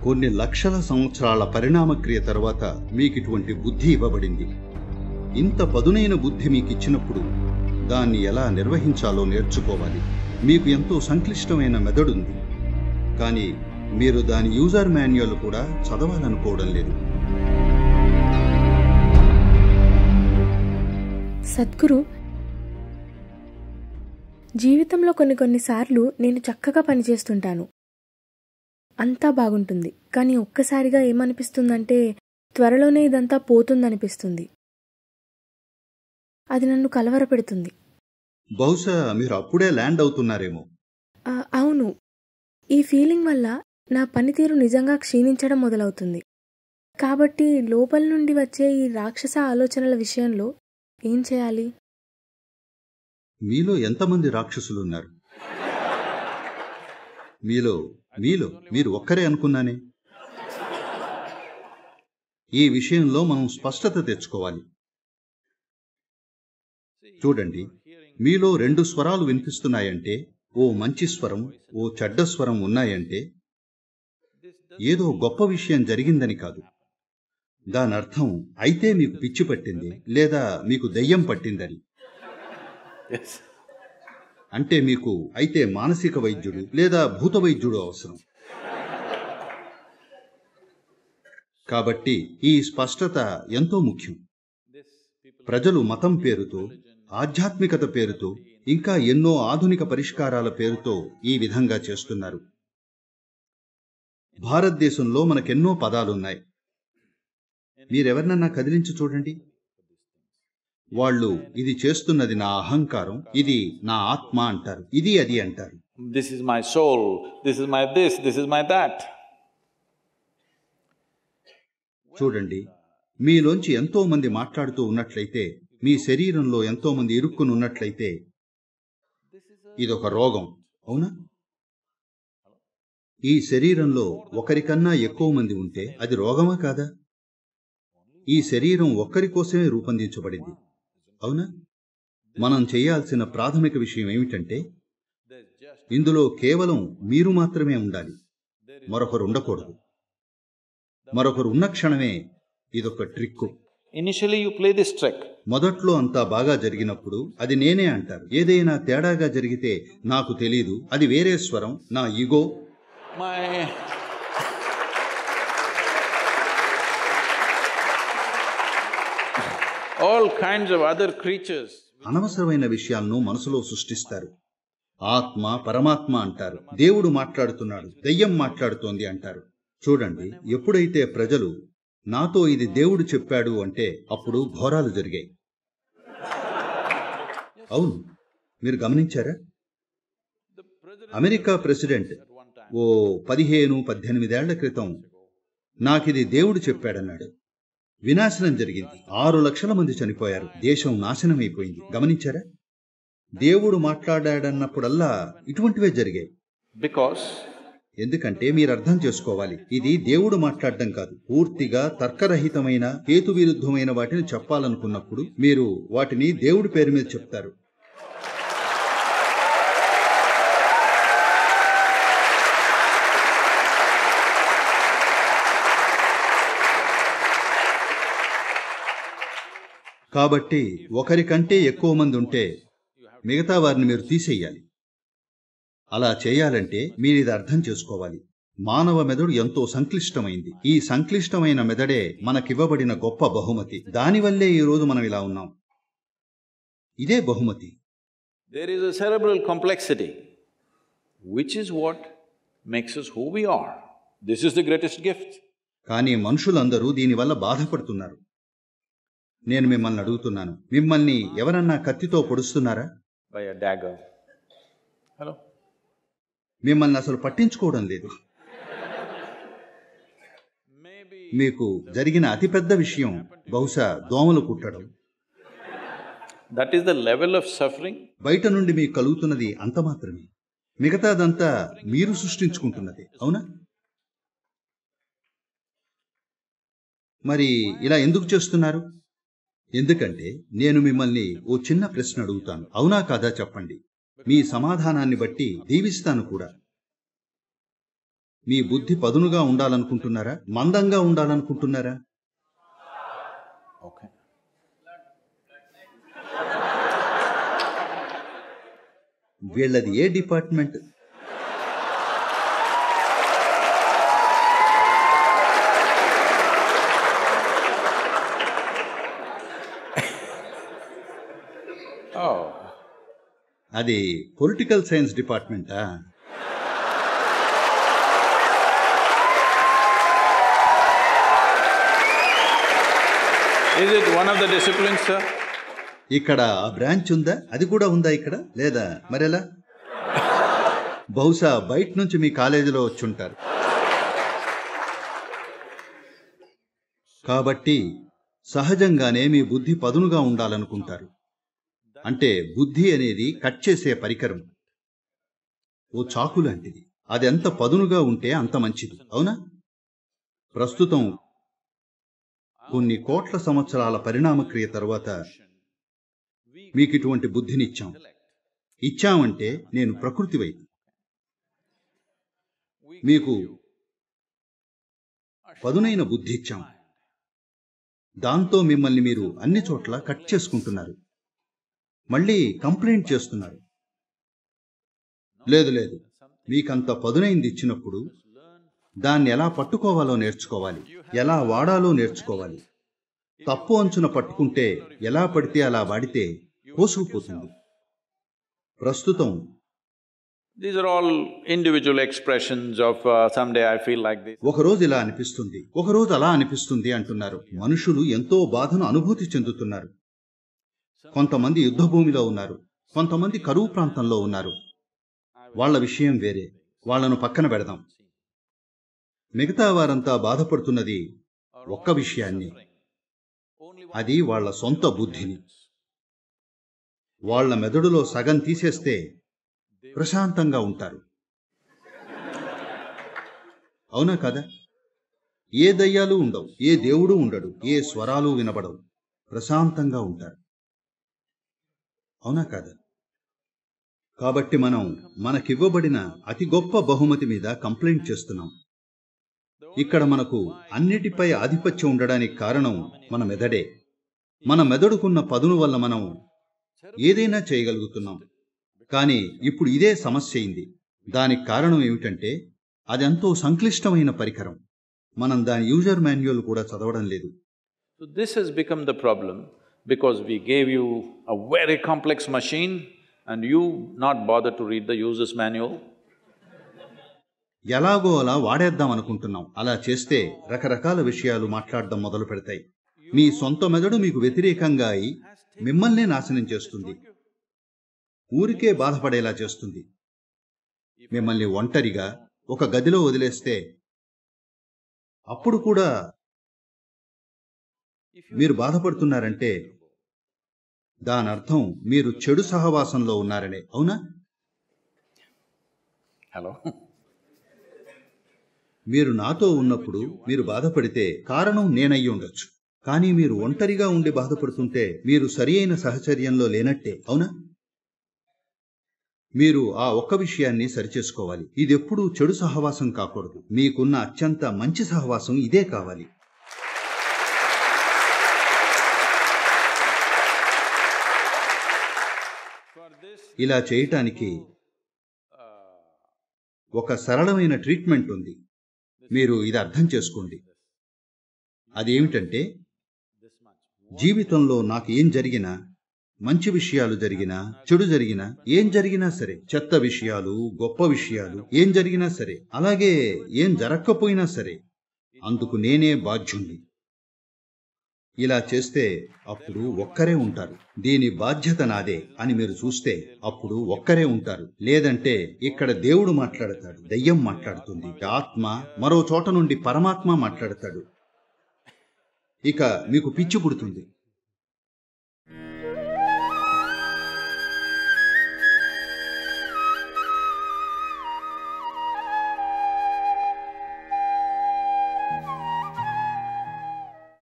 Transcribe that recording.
కొన్ని లక్షల సంవత్సరాల పరిణామక్రియ తర్వాత మీకు ఇటువంటి బుద్ధి ఇవ్వబడింది ఇంత పదునైన బుద్ధి మీకు ఇచ్చినప్పుడు దాన్ని ఎలా నిర్వహించాలో నేర్చుకోవాలి మీకు ఎంతో సంక్లిష్టమైన మెదడుంది కానీ మీరు దాని యూజర్ మాన్యువల్ కూడా చదవాలనుకోవడం లేదు సద్గురు జీవితంలో కొన్ని కొన్నిసార్లు నేను చక్కగా పనిచేస్తుంటాను అంతా బాగుంటుంది కానీ ఒక్కసారిగా ఏమనిపిస్తుందంటే త్వరలోనే ఇదంతా పోతుందనిపిస్తుంది అది నన్ను కలవరపెడుతుంది బహుశా మీరు అప్పుడే ల్యాండ్ అవుతున్నారేమో ఆ, అవును ఈ ఫీలింగ్ వల్ల నా పనితీరు నిజంగా క్షీణించడం మొదలవుతుంది కాబట్టి లోపల నుండి వచ్చే ఈ రాక్షస ఆలోచనల విషయంలో ఏం చేయాలి మీలో ఎంతమంది రాక్షసులున్నారు మీలో మీలో మీరు ఒక్కరే అనుకున్నానే ఈ విషయంలో మనం స్పష్టత తెచ్చుకోవాలి చూడండి మీలో రెండు స్వరాలు వినిపిస్తున్నాయంటే ఓ మంచి స్వరం ఓ చెడ్డ స్వరం ఉన్నాయంటే ఏదో గొప్ప విషయం జరిగిందని కాదు దాని అర్థం అయితే మీకు పిచ్చి పట్టింది లేదా మీకు దెయ్యం పట్టిందని Yes. అంటే మీకు అయితే మానసిక వైద్యుడు లేదా భూత వైద్యుడు అవసరం కాబట్టి ఈ స్పష్టత ఎంతో ముఖ్యం ప్రజలు మతం పేరుతో ఆధ్యాత్మికత పేరుతో ఇంకా ఎన్నో ఆధునిక పరిష్కారాల పేరుతో ఈ విధంగా చేస్తున్నారు భారతదేశంలో మనకెన్నో పదాలున్నాయి మీరెవరినన్నా కదిలించి చూడండి వాళ్ళు ఇది చేస్తున్నది నా అహంకారం ఇది నా ఆత్మ అంటారు ఇది అది అంటారు This is my soul, this is my this, this is my that. చూడండి మీలోంచి ఎంతో మంది మాట్లాడుతూ ఉన్నట్లయితే మీ శరీరంలో ఎంతో మంది ఇరుక్కుని ఉన్నట్లయితే ఇదొక రోగం అవునా ఈ శరీరంలో ఒకరికన్నా ఎక్కువ మంది ఉంటే అది రోగమా కాదా ఈ శరీరం ఒక్కరి కోసమే రూపొందించబడింది అవునా మనం చేయాల్సిన ప్రాథమిక విషయం ఏమిటంటే ఇందులో కేవలం మీరు మాత్రమే ఉండాలి మరొకరు ఉండకూడదు మరొకరు ఉన్న క్షణమే ఇదొక trick Initially you play this trick. మొదట్లో అంతా బాగా జరిగినప్పుడు అది నేనే అంటారు ఏదైనా తేడాగా జరిగితే నాకు తెలీదు అది వేరే స్వరం నా ego My… All kinds of other creatures. అనవసరమైన విషయాలను మనసులో సృష్టిస్తారు ఆత్మ పరమాత్మ అంటారు దేవుడు మాట్లాడుతున్నాడు దెయ్యం మాట్లాడుతోంది అంటారు చూడండి ఎప్పుడైతే ప్రజలు నాతో ఇది దేవుడు చెప్పాడు అంటే అప్పుడు ఘోరాలు జరిగాయి అవును మీరు గమనించారా అమెరికా ప్రెసిడెంట్ ఓ పదిహేను పద్దెనిమిదేళ్ల క్రితం నాకిది దేవుడు చెప్పాడన్నాడు వినాశనం జరిగింది ఆరు లక్షల మంది చనిపోయారు దేశం నాశనమైపోయింది గమనించారా దేవుడు మాట్లాడాడన్నప్పుడల్లా ఇటువంటివే జరిగాయి Because ఎందుకంటే మీరు అర్థం చేసుకోవాలి ఇది దేవుడు మాట్లాడడం కాదు పూర్తిగా తర్కరహితమైన హేతు విరుద్ధమైన వాటిని చెప్పాలనుకున్నప్పుడు మీరు వాటిని దేవుడి పేరు మీద చెప్తారు కాబట్టి ఒకరికంటే ఎక్కువ మంది ఉంటే మిగతా వారిని మీరు తీసేయాలి అలా చేయాలంటే మీరు ఇది అర్థం చేసుకోవాలి మానవ మెదడు ఎంతో సంక్లిష్టమైంది ఈ సంక్లిష్టమైన మెదడే మనకివ్వబడిన గొప్ప బహుమతి దానివల్లే ఈ రోజు మనం ఇలా ఉన్నాం ఇదే బహుమతి there is a cerebral complexity, which is what makes us who we are. This is the greatest gift. కానీ మనుషులందరూ దీనివల్ల బాధపడుతున్నారు నేను మిమ్మల్ని అడుగుతున్నాను మిమ్మల్ని ఎవరన్నా కత్తితో పొడుస్తున్నారా By a dagger. Hello? మిమ్మల్ని అసలు పట్టించుకోవడం లేదు Maybe మీకు జరిగిన అతిపెద్ద విషయం బహుశా దోమలు కుట్టడం that is the level of suffering బయట నుండి మీకు కలుగుతున్నది అంత మాత్రమే మిగతాదంతా మీరు సృష్టించుకుంటున్నది అవునా మరి ఇలా ఎందుకు చేస్తున్నారు ఎందుకంటే నేను మిమ్మల్ని ఓ చిన్న ప్రశ్న అడుగుతాను అవునా కాదా చెప్పండి మీ సమాధానాన్ని బట్టి దీవిస్తాను కూడా మీ బుద్ధి పదునుగా ఉండాలనుకుంటున్నారా మందంగా ఉండాలనుకుంటున్నారా Okay. వీళ్ళది ఏ డిపార్ట్మెంట్ Oh, అది పొలిటికల్ సైన్స్ డిపార్ట్మెంటా is it one of the disciplines, sir? ఇక్కడ బ్రాంచ్ ఉందా అది కూడా ఉందా ఇక్కడ లేదా మరెలా బహుశా బయట నుంచి మీ కాలేజీలో వచ్చుంటారు కాబట్టి సహజంగానే మీ బుద్ధి పదునుగా ఉండాలనుకుంటారు అంటే బుద్ధి అనేది కట్ చేసే పరికరం ఓ చాకు లాంటిది అది ఎంత పదునుగా ఉంటే అంత మంచిది అవునా ప్రస్తుతం కొన్ని కోట్ల సంవత్సరాల పరిణామక్రియ తర్వాత మీకు ఇటువంటి బుద్ధినిచ్చాం ఇచ్చామంటే నేను ప్రకృతి వైపు మీకు పదునైన బుద్ధి ఇచ్చాం దాంతో మిమ్మల్ని మీరు అన్ని చోట్ల కట్ చేసుకుంటున్నారు మళ్ళీ కంప్లైంట్ చేస్తున్నారు లేదు లేదు మీకంత పదునైంది ఇచ్చినప్పుడు దాన్ని ఎలా పట్టుకోవాలో నేర్చుకోవాలి ఎలా వాడాలో నేర్చుకోవాలి తప్పు అంచున పట్టుకుంటే ఎలా పడితే అలా వాడితే కోసుకుపోతుంది ప్రస్తుతం These are all individual expressions of uh, someday I feel like this. ఒకరోజు ఇలా అనిపిస్తుంది ఒకరోజు అలా అనిపిస్తుంది అంటున్నారు మనుషులు ఎంతో బాధను అనుభూతి చెందుతున్నారు కొంతమంది యుద్ధ భూమిలో ఉన్నారు కొంతమంది కరువు ప్రాంతంలో ఉన్నారు వాళ్ళ విషయం వేరే వాళ్ళను పక్కన పెడదాం మిగతా వారంతా బాధపడుతున్నది ఒక్క విషయాన్ని అది వాళ్ళ సొంత బుద్ధిని వాళ్ళ మెదడులో సగం తీసేస్తే ప్రశాంతంగా ఉంటారు అవునా కదా ఏ దయ్యాలు ఉండవు ఏ దేవుడు ఉండడు ఏ స్వరాలు వినబడవు ప్రశాంతంగా ఉంటారు అవునా కాదా కాబట్టి మనం మనకివ్వబడిన అతి గొప్ప బహుమతి మీద కంప్లైంట్ చేస్తున్నాం ఇక్కడ మనకు అన్నిటిపై ఆధిపత్యం ఉండడానికి కారణం మన మెదడే మన మెదడుకున్న పదును వల్ల మనం ఏదైనా చేయగలుగుతున్నాం కానీ ఇప్పుడు ఇదే సమస్య అయింది దానికి కారణం ఏమిటంటే అదెంతో సంక్లిష్టమైన పరికరం మనం దాని యూజర్ మాన్యువల్ కూడా చదవడం లేదు So this has become the problem because we gave you a very complex machine and you not bother to read the user's manual. ఎలాగో అలా వాడేద్దాం అనుకుంటున్నాం అలా చేస్తే రకరకాల విషయాలు మాట్లాడడం మొదలు పెడతాయి మీ సొంత మెదడు మీకు వ్యతిరేకంగా అయి మిమ్మల్నే నాశనం చేస్తుంది ఊరికే బాధపడేలా చేస్తుంది మిమ్మల్ని ఒంటరిగా ఒక గదిలో వదిలేస్తే అప్పుడు కూడా మీరు బాధపడుతున్నారంటే దాని అర్థం మీరు చెడు సహవాసంలో ఉన్నారనే అవునా Hello? మీరు నాతో ఉన్నప్పుడు మీరు బాధపడితే కారణం నేనయ్యి ఉండొచ్చు కానీ మీరు ఒంటరిగా ఉండి బాధపడుతుంటే మీరు సరి అయిన సహచర్యంలో లేనట్టే అవునా మీరు ఆ ఒక్క విషయాన్ని సరిచేసుకోవాలి ఇదెప్పుడూ చెడు సహవాసం కాకూడదు మీకున్న అత్యంత మంచి సహవాసం ఇదే కావాలి ఇలా చేయటానికి ఒక సరళమైన ట్రీట్మెంట్ ఉంది మీరు ఇది అర్థం చేసుకోండి అదేమిటంటే జీవితంలో నాకు ఏం జరిగినా మంచి విషయాలు జరిగినా చెడు జరిగినా ఏం జరిగినా సరే చెత్త విషయాలు గొప్ప విషయాలు ఏం జరిగినా సరే అలాగే ఏం జరగకపోయినా సరే అందుకు నేనే బాధ్యుణ్ణి ఇలా చేస్తే అప్పుడు ఒక్కరే ఉంటారు దీని బాధ్యత నాదే అని మీరు చూస్తే అప్పుడు ఒక్కరే ఉంటారు లేదంటే ఇక్కడ దేవుడు మాట్లాడతాడు దయ్యం మాట్లాడుతుంది ఆత్మ మరో చోట నుండి పరమాత్మ మాట్లాడతాడు ఇక మీకు పిచ్చి పుడుతుంది